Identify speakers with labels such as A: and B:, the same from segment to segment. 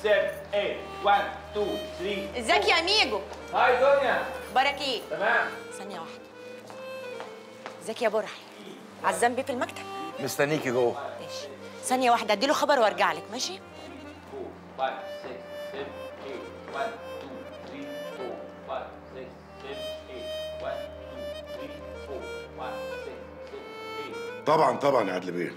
A: seven, eight. One, two, three.
B: ازيك يا ميجو
A: هاي دنيا
B: بارك ايه
A: تمام
B: ثانيه واحده ازيك يا برح عزام بيه في المكتب
C: مستنيكي جوه
B: ماشي ثانيه واحده اديله خبر وارجع لك ماشي
A: four, five, six, seven, eight. One, two, three, four, five, six, seven, eight. One, two, three, four, five, six, seven, eight.
D: طبعا طبعا يا عدل بيه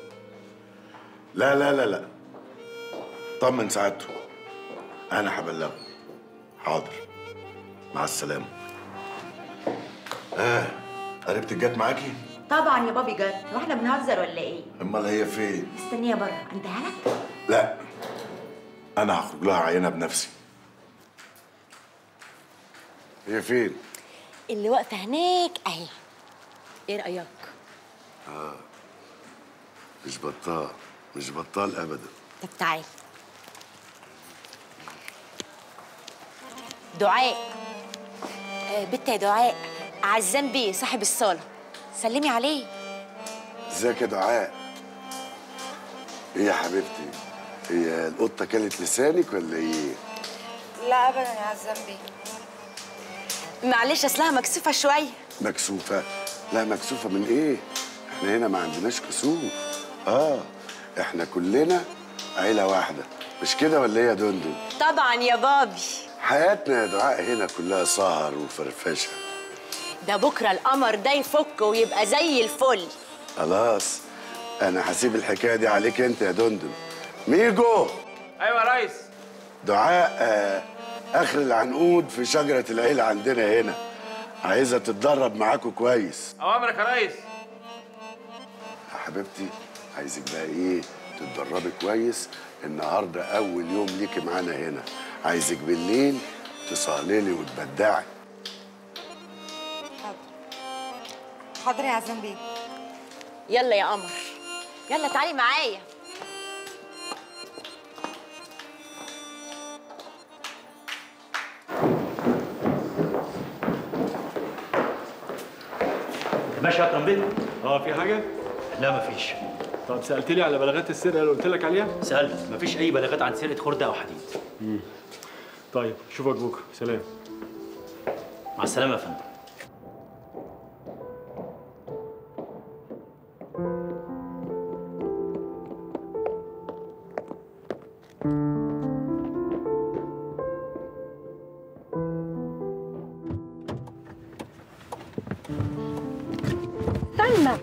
D: لا لا لا لا طمن سعادته انا هبلغه حاضر مع السلامه اه قريبتك جت معاكي
E: طبعا يا بابي جد هو احنا بنهزر ولا ايه؟
D: امال هي فين
E: مستنيه بره انت لك؟
D: لا انا هخرج لها عينه بنفسي هي فين
B: اللي واقفه هناك اهي ايه رايك
D: مش بطال مش بطال ابدا
B: طب تعالي دعاء آه بنت يا دعاء عزام بيه صاحب الصاله سلمي عليه
D: ازيك يا دعاء ايه يا حبيبتي هي القطه كلت لسانك ولا ايه
F: لا ابدا يا عزام بيه
B: معلش اصلها مكسوفه شويه
D: مكسوفة؟ لا مكسوفة من إيه؟ إحنا هنا ما عندناش كسوف. آه إحنا كلنا عيلة واحدة، مش كده ولا إيه يا دندن؟
B: طبعا يا بابي
D: حياتنا يا دعاء هنا كلها سهر وفرفشة.
B: ده بكره القمر ده يفك ويبقى زي الفل
D: خلاص أنا هسيب الحكاية دي عليك أنت يا دندن. ميجو
A: ايوه يا ريس
D: دعاء آه آخر العنقود في شجرة العيلة عندنا هنا. عايزة تتدرب معاكوا كويس.
A: اوامرك يا ريس
D: يا حبيبتي عايزك بقى ايه تتدربي كويس النهارده اول يوم ليكي معانا هنا عايزك بالليل تصهللي وتبدعي
F: حاضر يا عزام بيه
B: يلا يا قمر يلا تعالي معايا
G: ماشي يا اكرم بيه
H: اه في حاجة؟
G: لا مفيش
H: طب سألت لي على بلاغات السرقة اللي قلت لك عليها؟
G: سألت مفيش أي بلاغات عن سرقة خردة أو حديد
H: طيب اشوفك بكرة سلام
G: مع السلامة يا فندم
I: استنى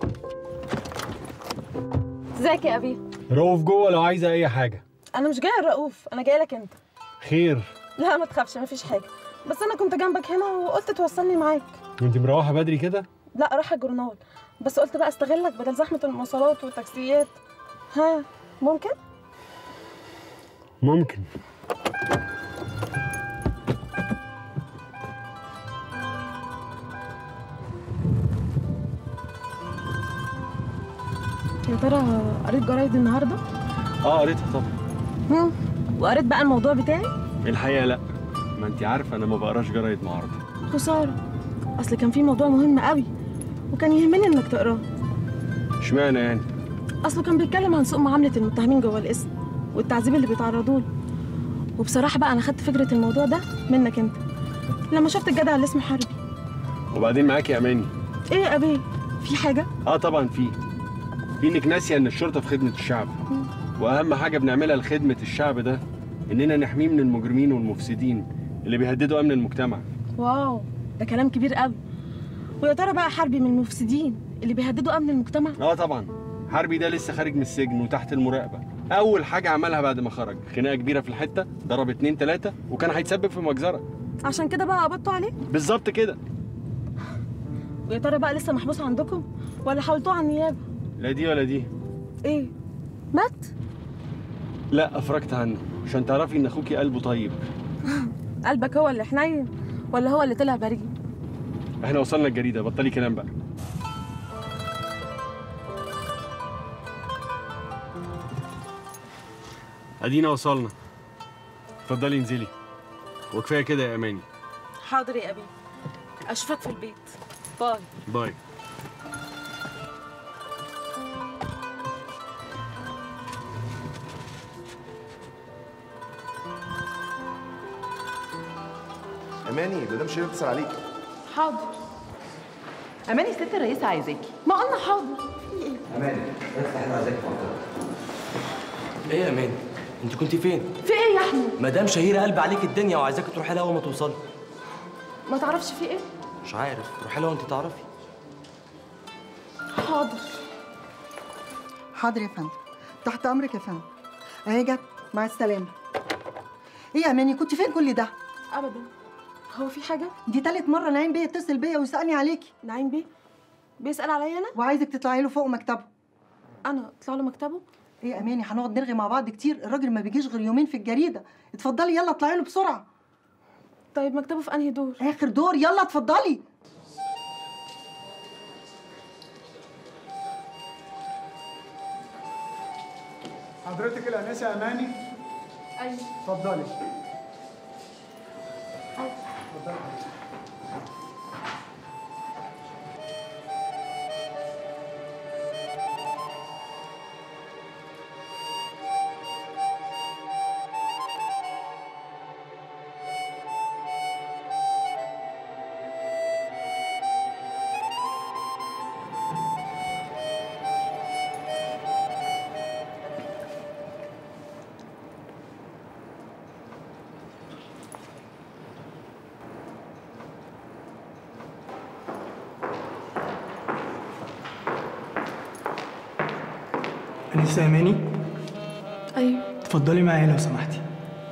I: ازيك يا ابي
H: رؤوف جوه لو عايزة أي حاجة
I: انا مش جايه الرؤوف انا جايه لك انت
H: خير
I: لا ما تخافش مفيش حاجه بس انا كنت جنبك هنا وقلت توصلني معاك
H: وأنت مروحة بدري كده؟
I: لا رايحه الجورنال بس قلت بقى استغلك بدل زحمه المواصلات والتاكسيات ها ممكن
H: ممكن
I: يا ترى قريت جرايد النهارده
H: اه قريتها طبعا
I: هم وقريت بقى الموضوع بتاعي
H: الحقيقة لا ما أنت عارفة أنا ما بقراش جرايد معارضة
I: خساره اصل كان في موضوع مهم قوي وكان يهمني انك تقراه
H: اشمعنى يعني؟
I: اصله كان بيتكلم عن سوء معامله المتهمين جوه القسم والتعذيب اللي بيتعرضوا له وبصراحه بقى انا خدت فكره الموضوع ده منك انت لما شفت الجدع اللي اسمه حربي
H: وبعدين معاكي أماني
I: ايه يا ابي في حاجه
H: اه طبعا في في انك ناسيه ان الشرطه في خدمه الشعب واهم حاجه بنعملها لخدمه الشعب ده اننا نحميه من المجرمين والمفسدين اللي بيهددوا امن المجتمع
I: واو ده كلام كبير قوي ويا ترى بقى حربي من المفسدين اللي بيهددوا امن المجتمع
H: اه طبعا حربي ده لسه خارج من السجن وتحت المراقبه اول حاجه عملها بعد ما خرج خناقه كبيره في الحته ضرب اتنين تلاته وكان هيتسبب في مجزره
I: عشان كده بقى قبضتوا عليه
H: بالظبط كده
I: ويا ترى بقى لسه محبوس عندكم ولا حولتوه على النيابه
H: لا دي ولا دي
I: ايه مات
H: لا افرجت عنه عشان تعرفي ان اخوكي قلبه طيب
I: قلبك هو اللي حنين ولا هو اللي طلع بريء
H: احنا وصلنا الجريده بطلي كلام بقى ادينا وصلنا اتفضلي انزلي وكفايه كده يا اماني
I: حاضر يا ابي اشوفك في البيت باي
H: باي
C: اماني مدام شيرين بتسال عليك
I: حاضر
J: اماني ست الرئيسه عايزاكي
I: ما قلنا حاضر في ايه
K: اماني افتح انا عايزاك ايه يا اماني انت كنت فين
I: في ايه يا احمد
K: مدام شهيره قلب عليك الدنيا وعايزاك تروحي لها اول ما توصلي
I: ما تعرفش في ايه
K: مش عارف روحي لها وانت تعرفي
I: حاضر
L: حاضر يا فندم تحت امرك يا فندم اهي جت مع السلامه ايه يا اماني كنت فين كل ده
I: ابدا هو في حاجه
L: دي تالت مره نعيم بيه يتصل بيا ويسالني عليكي
I: نعيم بيه بيسال عليا انا
L: وعايزك تطلعي له فوق مكتبه
I: انا اطلع له مكتبه
L: ايه يا اماني هنقعد نرغي مع بعض كتير الراجل ما بيجيش غير يومين في الجريده اتفضلي يلا اطلعي له بسرعه
I: طيب مكتبه في انهي دور
L: اخر دور يلا اتفضلي
M: حضرتك الانسه اماني
I: ايوه
M: اتفضلي
N: أنسة أماني
I: ايوه
N: اتفضلي معايا لو سمحتي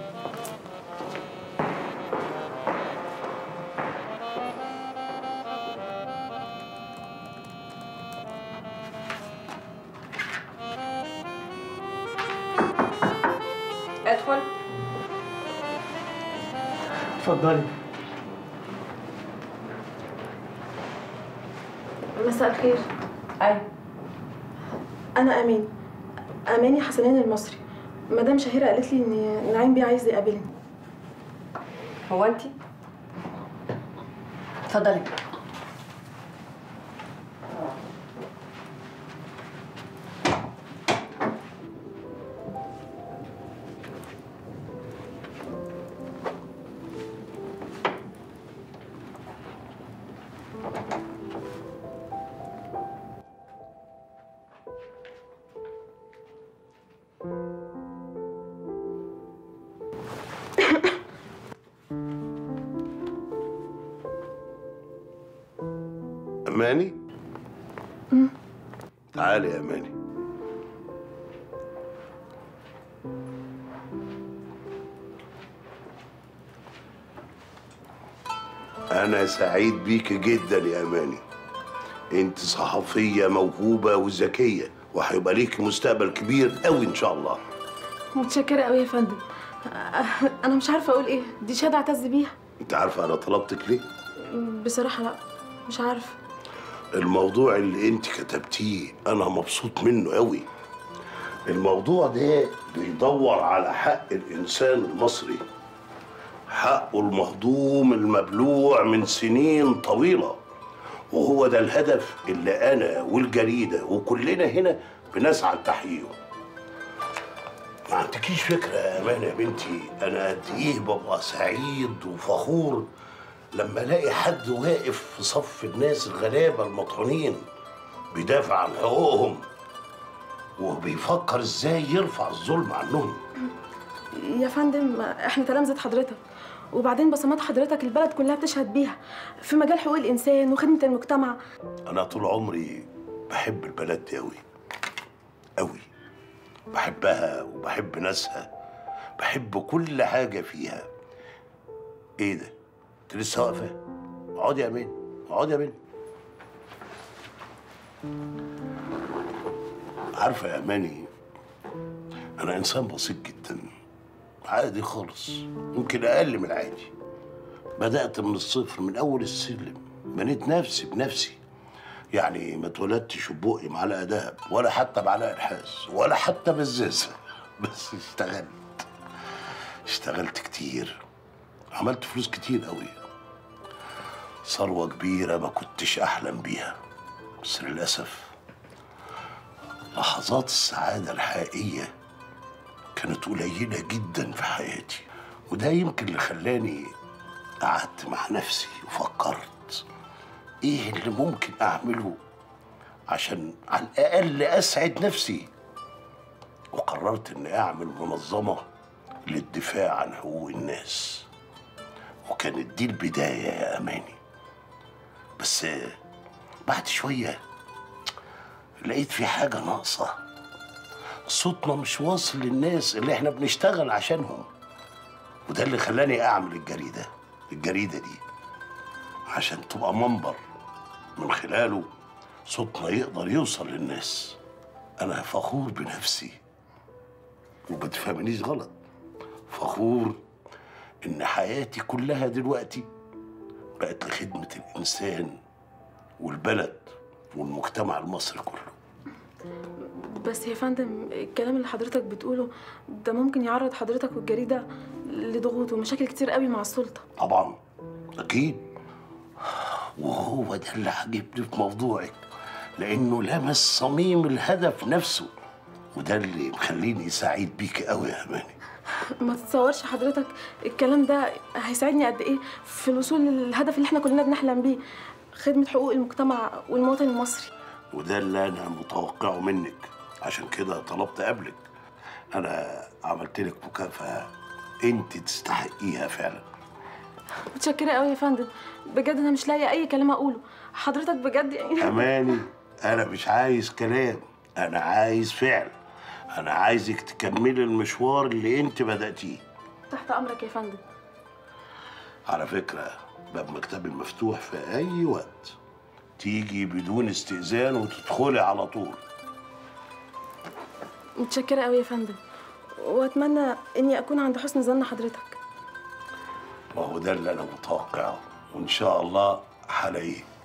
F: ادخل
N: اتفضلي
I: مساء الخير
F: ايوه
I: انا امين اماني حسنين المصري مدام شهيره قالت لي ان نعيم بيه عايز يقابلني
F: هو انت اتفضلي
D: اماني تعالي يا اماني انا سعيد بيك جدا يا اماني انت صحفيه موهوبه وذكيه وهيبقى ليك مستقبل كبير قوي ان شاء الله
I: متشكره قوي يا فندم انا مش عارفه اقول ايه دي شهاده اعتز بيها
D: انت عارفه انا طلبتك ليه
I: بصراحه لا مش عارفه
D: الموضوع اللي انت كتبتيه انا مبسوط منه قوي الموضوع ده بيدور على حق الانسان المصري حقه المهضوم المبلوع من سنين طويله وهو ده الهدف اللي انا والجريده وكلنا هنا بنسعى لتحقيقه ما عندكيش فكره يا امان يا بنتي انا قد ايه ببقى سعيد وفخور لما الاقي حد واقف في صف الناس الغلابه المطحونين بيدافع عن حقوقهم وبيفكر ازاي يرفع الظلم عنهم
I: يا فندم احنا تلامذة حضرتك وبعدين بصمات حضرتك البلد كلها بتشهد بيها في مجال حقوق الانسان وخدمه المجتمع
D: انا طول عمري بحب البلد دي قوي قوي بحبها وبحب ناسها بحب كل حاجه فيها ايه ده انت لسه واقفه اقعدي يا امين اقعدي يا امين عارفه يا اماني انا انسان بسيط جدا عادي خالص يمكن اقل من العادي بدات من الصفر من اول السلم بنيت نفسي بنفسي يعني ما اتولدتش ببقي معلقه دهب ولا حتى معلقه نحاس ولا حتى بزازه بس اشتغلت اشتغلت كتير عملت فلوس كتير قوي ثروه كبيره ما كنتش احلم بيها بس للاسف لحظات السعاده الحقيقيه كانت قليله جدا في حياتي وده يمكن اللي خلاني قعدت مع نفسي وفكرت ايه اللي ممكن اعمله عشان على الاقل اسعد نفسي وقررت اني اعمل منظمه للدفاع عن حقوق الناس وكانت دي البدايه يا اماني بس بعد شويه لقيت في حاجه ناقصه صوتنا مش واصل للناس اللي احنا بنشتغل عشانهم وده اللي خلاني اعمل الجريده الجريده دي عشان تبقى منبر من خلاله صوتنا يقدر يوصل للناس انا فخور بنفسي وما تفهمنيش غلط فخور ان حياتي كلها دلوقتي بقت لخدمه الانسان والبلد والمجتمع المصري كله
I: بس يا فندم الكلام اللي حضرتك بتقوله ده ممكن يعرض حضرتك والجريدة لضغوط ومشاكل كتير قوي مع السلطة
D: طبعا اكيد وهو ده اللي عجبني في موضوعك لانه لمس صميم الهدف نفسه وده اللي مخليني سعيد بيك قوي يا اماني
I: ما تتصورش حضرتك الكلام ده هيساعدني قد ايه في الوصول للهدف اللي احنا كلنا بنحلم بيه خدمة حقوق المجتمع والمواطن المصري
D: وده اللي انا متوقعه منك عشان كده طلبت قبلك انا عملت لك مكافاه انت تستحقيها فعلا
I: متشكرة قوي يا فندم بجد انا مش لاقية اي كلام اقوله حضرتك بجد يعني
D: اماني انا مش عايز كلام انا عايز فعل انا عايزك تكملي المشوار اللي انت بدأتيه
I: تحت امرك يا فندم
D: على فكرة باب مكتبي مفتوح في أي وقت تيجي بدون استئذان وتدخلي على طول
I: متشكرة قوي يا فندم واتمنى اني اكون عند حسن ظن حضرتك
D: ما هو ده اللي أنا متوقعه وإن شاء الله هلاقيه